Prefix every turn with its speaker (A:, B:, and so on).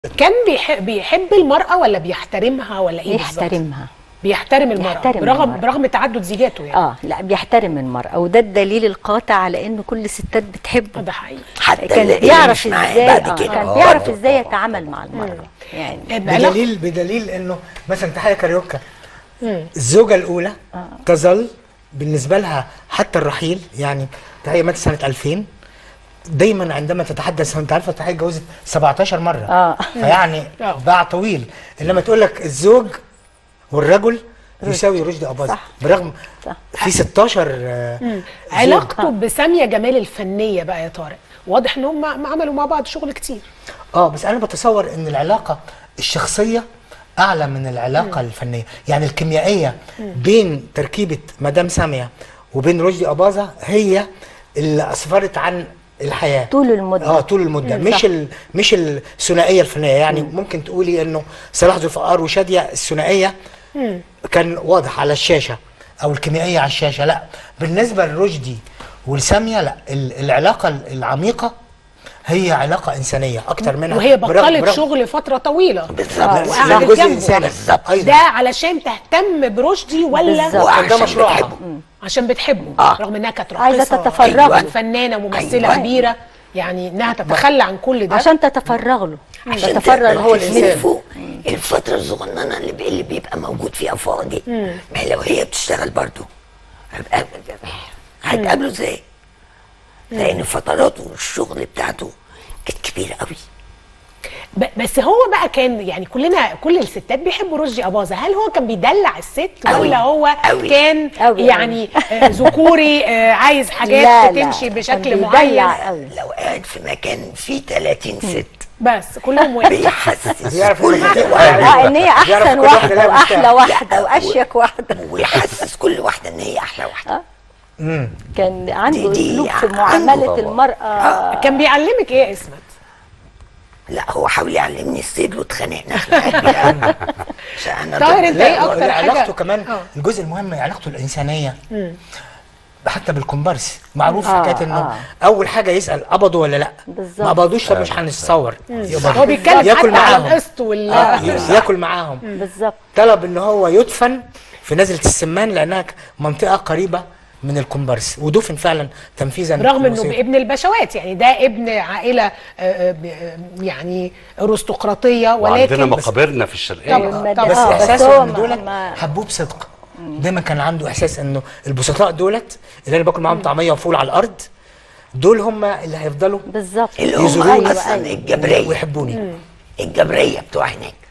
A: كان بيحب, بيحب المرأة ولا بيحترمها ولا ايه بالظبط؟
B: يحترمها
A: بيحترم المرأة
B: يحترم
A: برغم
B: المرأة.
A: برغم تعدد زيجاته يعني
B: اه لا بيحترم المرأة وده الدليل القاطع على ان كل الستات بتحبه
A: ده حقيقي
C: حتى
B: كان
C: اللي
B: بيعرف
C: مش معاه
B: ازاي
C: بعد
B: آه،
C: كده
B: كان
C: آه.
B: بيعرف
C: برضه.
B: ازاي يتعامل مع المرأة يعني
A: علاقة-
D: بدليل بدليل انه مثلا تحيه كاريوكا الزوجه الاولى تظل بالنسبه لها حتى الرحيل يعني تحيه ماتت سنه 2000 دايما عندما تتحدث انت عارفه تحيه اتجوزت 17 مره
B: آه.
D: فيعني
A: آه.
D: باع طويل انما تقول لك الزوج والرجل يساوي رشدي اباظه
B: صح.
D: برغم
B: صح.
D: في 16 آه، زوج.
A: علاقته بسامية جمال الفنية بقى يا طارق واضح ان هم عملوا مع بعض شغل كتير
D: اه بس انا بتصور ان العلاقه الشخصيه اعلى من العلاقه الفنيه يعني الكيميائيه بين تركيبه مدام ساميه وبين رشدي اباظه هي اللي اسفرت عن الحياه
B: طول المدة.
D: اه طول المده
B: مم،
D: مش
B: صح.
D: ال مش الثنائيه الفنيه يعني ممكن تقولي انه صلاح ذو الفقار وشاديه الثنائيه كان واضح على الشاشه او الكيميائيه على الشاشه لا بالنسبه لرشدي ولساميه لا ال- العلاقه العميقه هي علاقه انسانيه اكتر منها
A: وهي
D: برغم-
A: بطلت
D: برغم-
A: شغل فترة طويلة
C: بالظبط
A: وقعدت
D: جزء
A: جنبه.
D: انساني
C: بالظبط.
D: ايضا
A: ده علشان تهتم برشدي ولا
B: بالظبط.
D: كان ده
C: وعشان
D: مشروعها
C: بتحبه.
A: عشان بتحبه
C: آه.
A: رغم انها كانت
B: عايزة
A: راقصة
B: تتفرغ
C: له.
A: فنانة ممثلة
C: أيوة.
A: كبيرة يعني انها تتخلى عن كل ده
B: عشان تتفرغ له
C: عشان
B: تتفرغ
C: هو
D: الإنسان.
C: فوق الفترة الصغننة اللي, بي- اللي بيبقى موجود فيها فاضي ما هي لو هي بتشتغل برضه هيبقى- هتقابله ازاي؟ لأن فتراته والشغل بتاعته كانت كبيرة قوي
A: ب- بس هو بقى كان يعني كلنا كل الستات بيحبوا رشدي اباظه هل هو كان بيدلع الست
C: أوي.
A: ولا هو
C: أوي.
A: كان
B: أوي.
A: يعني آه، ذكوري آه، عايز حاجات
B: لا، لا،
A: تمشي
B: كان
A: بشكل
B: بيدلع
A: معين
B: قوي
C: لو قاعد في مكان فيه 30 ست
A: بس كلهم واحد
C: بيحسس
D: بيعرف
C: كل
D: إن-
C: واحدة
B: اه ان هي
D: بيعرف
B: احسن
D: كل واحدة
B: واحده
D: لها
B: واحلى
D: مفتاح.
B: واحده
C: لا،
B: واشيك واحده
C: ويحسس كل واحدة إن هي أحلى واحدة
B: كان عنده
C: دي- دي
B: اسلوب في
C: عنده
B: معامله
C: طبعا.
B: المراه
A: كان بيعلمك ايه يا اسمت
C: لا هو حاول يعلمني الصيد واتخانقنا خناقة كبيرة قوي. عشان أنا
A: طاهر،
C: ضد-
A: أنت
D: لا،
A: إيه أكتر
D: علاقته
A: حاجة-
D: كمان
A: آه.
D: الجزء المهم علاقته الانسانيه حتى بالكومبارس معروف
B: آه،
D: حكايه انه
B: آه.
D: اول حاجه يسال قبضوا ولا لا
B: بالظبط.
D: ما قبضوش طب مش هنتصور يقبضوا.
A: هو بيتكلم
D: ياكل
A: حتى على
D: معاهم
A: القسط وال
D: آه، ياكل معاهم
B: بالظبط
D: طلب ان هو يدفن في نزله السمان لانها منطقه قريبه من الكومبارس ودفن فعلا تنفيذا
A: رغم انه
D: للوصية.
A: ابن البشوات يعني ده ابن عائله آه، آه، ب- آه، يعني ارستقراطيه
E: وعندنا
A: ولكن
E: مقابرنا في الشرقيه
A: طبعا.
B: والمد-
A: طبعا.
D: بس
B: آه، بس
D: احساسه
B: هو
D: ان
B: ما-
D: دولت
B: ما-
D: حبوه بصدق دايما كان عنده احساس انه البسطاء دولت اللي انا باكل معاهم طعميه وفول على الارض دول هم اللي هيفضلوا
B: بالظبط
C: اللي هم
D: يزوروني
C: أصلا الجبرية
D: ويحبوني
C: الجبرية بتوع هناك